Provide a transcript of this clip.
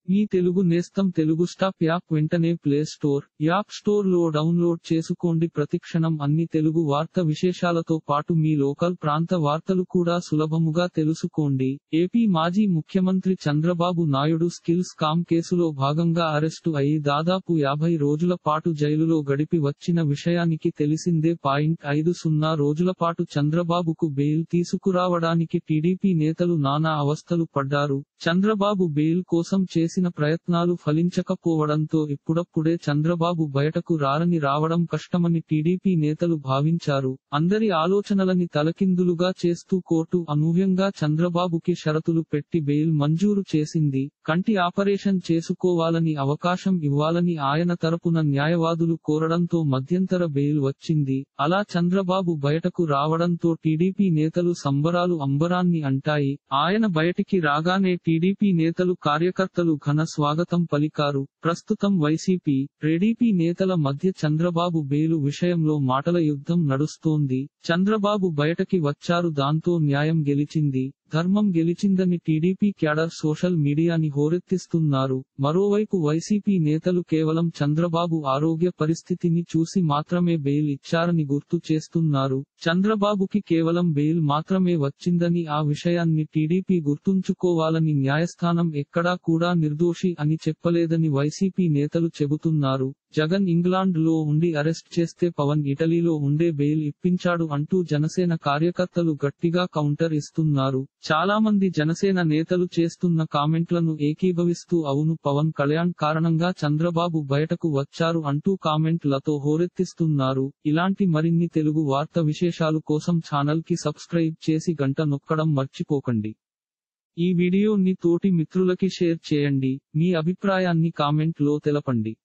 మీ తెలుగు నేస్తం Telugu stop app వెంటనే play store app store లో డౌన్లోడ్ చేసుకోండి ప్రతిక్షణం అన్ని తెలుగు వార్త విశేషాలతో పాటు మీ లోకల్ ప్రాంత వార్తలు కూడా సులభముగా తెలుసుకోండి ఏపీ మాజీ ముఖ్యమంత్రి చంద్రబాబు నాయుడు స్కిల్స్ కామ్ కేసులో భాగంగా అరెస్టు అయి దాదాపు యాభై రోజుల పాటు జైలులో గడిపి వచ్చిన విషయానికి తెలిసిందే పాయింట్ ఐదు సున్నా రోజుల పాటు చంద్రబాబుకు బెయిల్ తీసుకురావడానికి టీడీపీ నేతలు నానా అవస్థలు పడ్డారు చంద్రబాబు బెయిల్ కోసం చేసిన ప్రయత్నాలు ఫలించకపోవడంతో ఇప్పుడప్పుడే చంద్రబాబు బయటకు రారని రావడం కష్టమని టీడీపీ నేతలు భావించారు అందరి ఆలోచనలని తలకిందులుగా చేస్తూ కోర్టు అనూహ్యంగా చంద్రబాబుకి షరతులు పెట్టి బెయిల్ మంజూరు చేసింది కంటి ఆపరేషన్ చేసుకోవాలని అవకాశం ఇవ్వాలని ఆయన తరపున న్యాయవాదులు కోరడంతో మధ్యంతర బెయిల్ వచ్చింది అలా చంద్రబాబు బయటకు రావడంతో టీడీపీ నేతలు సంబరాలు అంబరాన్ని అంటాయి ఆయన బయటికి రాగానే టీడీపీ నేతలు కార్యకర్తలు ఘన స్వాగతం పలికారు ప్రస్తుతం వైసీపీ టీడీపీ నేతల మధ్య చంద్రబాబు బెయిలు విషయంలో మాటల యుద్ధం నడుస్తోంది చంద్రబాబు బయటకి వచ్చారు దాంతో న్యాయం గెలిచింది ధర్మం గెలిచిందని టీడీపీ క్యాడర్ సోషల్ మీడియాని హోరెత్తిస్తున్నారు మరోవైపు వైసీపీ నేతలు కేవలం చంద్రబాబు ఆరోగ్య పరిస్థితిని చూసి మాత్రమే బెయిల్ ఇచ్చారని గుర్తు చేస్తున్నారు చంద్రబాబుకి కేవలం బెయిల్ మాత్రమే వచ్చిందని ఆ విషయాన్ని టీడీపీ గుర్తుంచుకోవాలని న్యాయస్థానం ఎక్కడా కూడా నిర్దోషి అని చెప్పలేదని వైసీపీ నేతలు చెబుతున్నారు జగన్ ఇంగ్లాండ్ లో ఉండి అరెస్ట్ చేస్తే పవన్ ఇటలీలో ఉండే బెయిల్ ఇప్పించాడు అంటూ జనసేన కార్యకర్తలు గట్టిగా కౌంటర్ ఇస్తున్నారు చాలా మంది జనసేన నేతలు చేస్తున్న కామెంట్లను ఏకీభవిస్తూ అవును పవన్ కళ్యాణ్ కారణంగా చంద్రబాబు బయటకు వచ్చారు అంటూ కామెంట్లతో హోరెత్తిస్తున్నారు ఇలాంటి మరిన్ని తెలుగు వార్త విశేషాలు కోసం ఛానల్ కి సబ్స్క్రైబ్ చేసి గంట నొక్కడం మర్చిపోకండి ఈ వీడియోని తోటి మిత్రులకి షేర్ చేయండి మీ అభిప్రాయాన్ని కామెంట్ లో తెలపండి